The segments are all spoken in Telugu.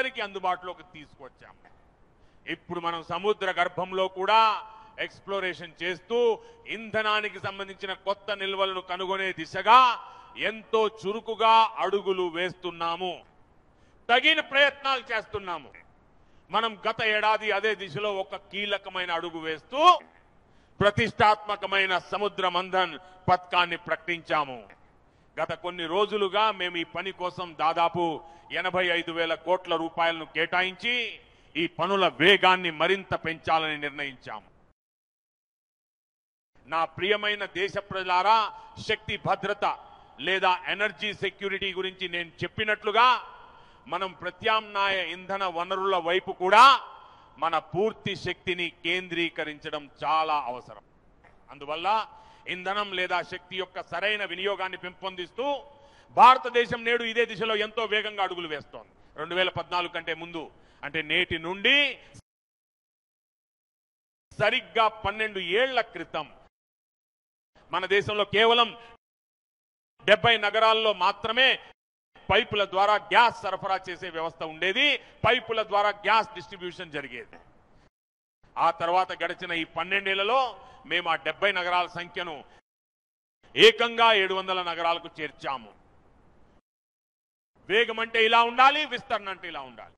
అందరికీ అందుబాటులోకి తీసుకొచ్చాము ఇప్పుడు మనం సముద్ర గర్భంలో కూడా ఎక్స్ప్లోరేషన్ చేస్తూ ఇంధనానికి సంబంధించిన కొత్త నిల్వలను కనుగొనే దిశగా ఎంతో చురుకుగా అడుగులు వేస్తున్నాము తగిన ప్రయత్నాలు చేస్తున్నాము మనం గత ఏడాది అదే దిశలో ఒక కీలకమైన అడుగు వేస్తూ ప్రతిష్టాత్మకమైన సముద్ర మంథన్ పథకాన్ని ప్రకటించాము గత కొన్ని రోజులుగా మేము ఈ పని కోసం దాదాపు ఎనభై ఐదు వేల కోట్ల రూపాయలను కేటాయించి ఈ పనుల వేగాన్ని మరింత పెంచాలని నిర్ణయించాము నా ప్రియమైన దేశ ప్రజలారా శక్తి భద్రత లేదా ఎనర్జీ సెక్యూరిటీ గురించి నేను చెప్పినట్లుగా మనం ప్రత్యామ్నాయ ఇంధన వనరుల వైపు కూడా మన పూర్తి శక్తిని కేంద్రీకరించడం చాలా అవసరం అందువల్ల ఇంధనం లేదా శక్తి యొక్క సరైన వినియోగాన్ని పెంపొందిస్తూ భారతదేశం నేడు ఇదే దిశలో ఎంతో వేగంగా అడుగులు వేస్తోంది రెండు వేల పద్నాలుగు కంటే ముందు అంటే నేటి నుండి సరిగ్గా పన్నెండు ఏళ్ల క్రితం మన దేశంలో కేవలం డెబ్బై నగరాల్లో మాత్రమే పైపుల ద్వారా గ్యాస్ సరఫరా చేసే వ్యవస్థ ఉండేది పైపుల ద్వారా గ్యాస్ డిస్ట్రిబ్యూషన్ జరిగేది ఆ తర్వాత గడిచిన ఈ పన్నెండేళ్లలో మేము ఆ డెబ్బై నగరాల సంఖ్యను ఏకంగా ఏడు వందల నగరాలకు చేర్చాము వేగం అంటే ఇలా ఉండాలి విస్తరణ అంటే ఇలా ఉండాలి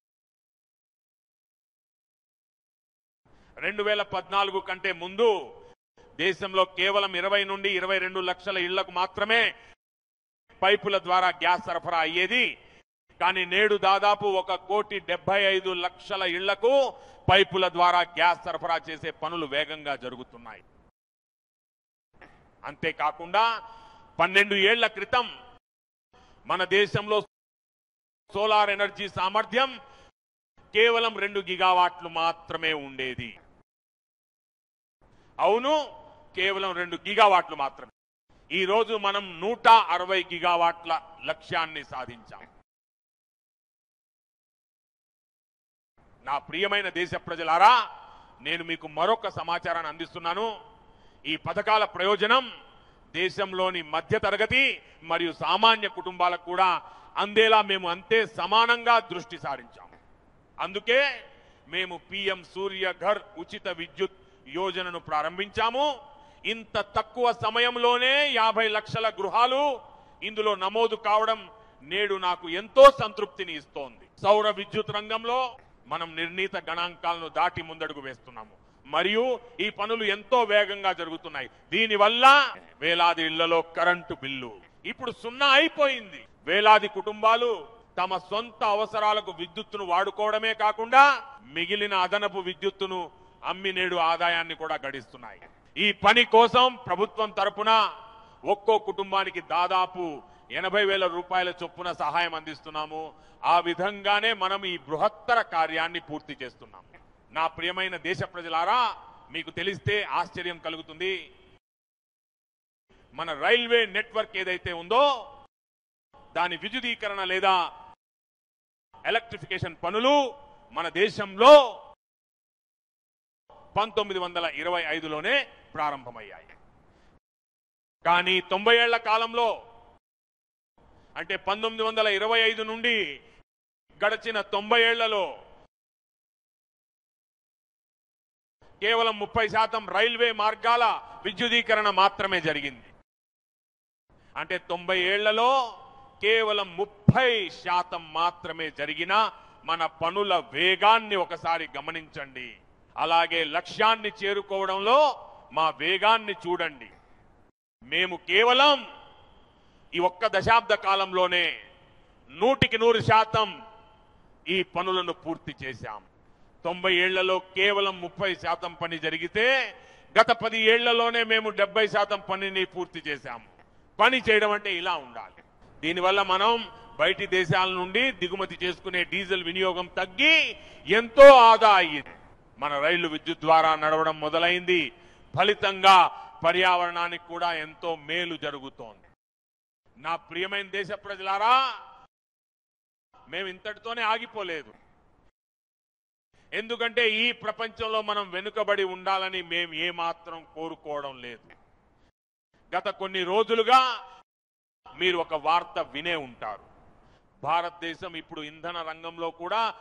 రెండు వేల పద్నాలుగు కంటే ముందు దేశంలో కేవలం ఇరవై నుండి ఇరవై రెండు లక్షల ఇళ్లకు మాత్రమే పైపుల ద్వారా గ్యాస్ సరఫరా అయ్యేది కానీ నేడు దాదాపు ఒక కోటి డెబ్బై ఐదు లక్షల ఇళ్లకు పైపుల ద్వారా గ్యాస్ సరఫరా చేసే పనులు వేగంగా జరుగుతున్నాయి అంతేకాకుండా పన్నెండు ఏళ్ల క్రితం మన దేశంలో సోలార్ ఎనర్జీ సామర్థ్యం కేవలం రెండు గిగావాట్లు మాత్రమే ఉండేది అవును కేవలం రెండు గిగావాట్లు మాత్రమే ఈ రోజు మనం నూట అరవై గిగావాట్ల లక్ష్యాన్ని సాధించాం నా ప్రియమైన దేశ ప్రజలారా నేను మీకు మరొక సమాచారాన్ని అందిస్తున్నాను ఈ పథకాల ప్రయోజనం దేశంలోని మధ్యతరగతి మరియు సామాన్య కుటుంబాలకు కూడా అందేలా మేము అంతే సమానంగా దృష్టి సారించాం అందుకే మేము పిఎం సూర్య ఘర్ ఉచిత విద్యుత్ యోజనను ప్రారంభించాము ఇంత తక్కువ సమయంలోనే యాభై లక్షల గృహాలు ఇందులో నమోదు కావడం నేడు నాకు ఎంతో సంతృప్తిని ఇస్తోంది సౌర విద్యుత్ రంగంలో మనం నిర్ణీత గణాంకాలను దాటి ముందడుగు వేస్తున్నాము మరియు ఈ పనులు ఎంతో వేగంగా జరుగుతున్నాయి దీనివల్ల వేలాది ఇళ్లలో కరెంటు బిల్లు ఇప్పుడు సున్నా అయిపోయింది వేలాది కుటుంబాలు తమ సొంత అవసరాలకు విద్యుత్తును వాడుకోవడమే కాకుండా మిగిలిన అదనపు విద్యుత్తును అమ్మి నేడు ఆదాయాన్ని కూడా గడిస్తున్నాయి ఈ పని కోసం ప్రభుత్వం తరపున ఒక్కో కుటుంబానికి దాదాపు ఎనభై వేల రూపాయల చొప్పున సహాయం అందిస్తున్నాము ఆ విధంగానే మనం ఈ బృహత్తర కార్యాన్ని పూర్తి చేస్తున్నాం నా ప్రియమైన దేశ ప్రజలారా మీకు తెలిస్తే ఆశ్చర్యం కలుగుతుంది మన రైల్వే నెట్వర్క్ ఏదైతే ఉందో దాని విద్యుదీకరణ లేదా ఎలక్ట్రిఫికేషన్ పనులు మన దేశంలో పంతొమ్మిది వందల ఇరవై ఐదులోనే ప్రారంభమయ్యాయి కానీ తొంభై ఏళ్ల కాలంలో అంటే పంతొమ్మిది వందల ఇరవై ఐదు నుండి గడిచిన తొంభై ఏళ్లలో కేవలం ముప్పై శాతం రైల్వే మార్గాల విద్యుదీకరణ మాత్రమే జరిగింది అంటే తొంభై ఏళ్లలో కేవలం ముప్పై శాతం మాత్రమే జరిగిన మన పనుల వేగాన్ని ఒకసారి గమనించండి అలాగే లక్ష్యాన్ని చేరుకోవడంలో మా వేగాన్ని చూడండి మేము కేవలం ఈ ఒక్క దశాబ్ద కాలంలోనే నూటికి నూరు శాతం ఈ పనులను పూర్తి చేశాం తొంభై ఏళ్లలో కేవలం ముప్పై శాతం పని జరిగితే గత పది ఏళ్లలోనే మేము డెబ్బై శాతం పనిని పూర్తి చేశాము పని చేయడం అంటే ఇలా ఉండాలి దీనివల్ల మనం బయటి దేశాల నుండి దిగుమతి చేసుకునే డీజిల్ వినియోగం తగ్గి ఎంతో ఆదా అయ్యింది మన రైళ్లు విద్యుత్ ద్వారా నడవడం మొదలైంది ఫలితంగా పర్యావరణానికి కూడా ఎంతో మేలు జరుగుతోంది నా ప్రియమైన దేశ ప్రజలారా మేము ఇంతటితోనే ఆగిపోలేదు ఎందుకంటే ఈ ప్రపంచంలో మనం వెనుకబడి ఉండాలని మేము ఏమాత్రం కోరుకోవడం లేదు గత కొన్ని రోజులుగా మీరు ఒక వార్త వినే ఉంటారు భారతదేశం ఇప్పుడు ఇంధన రంగంలో కూడా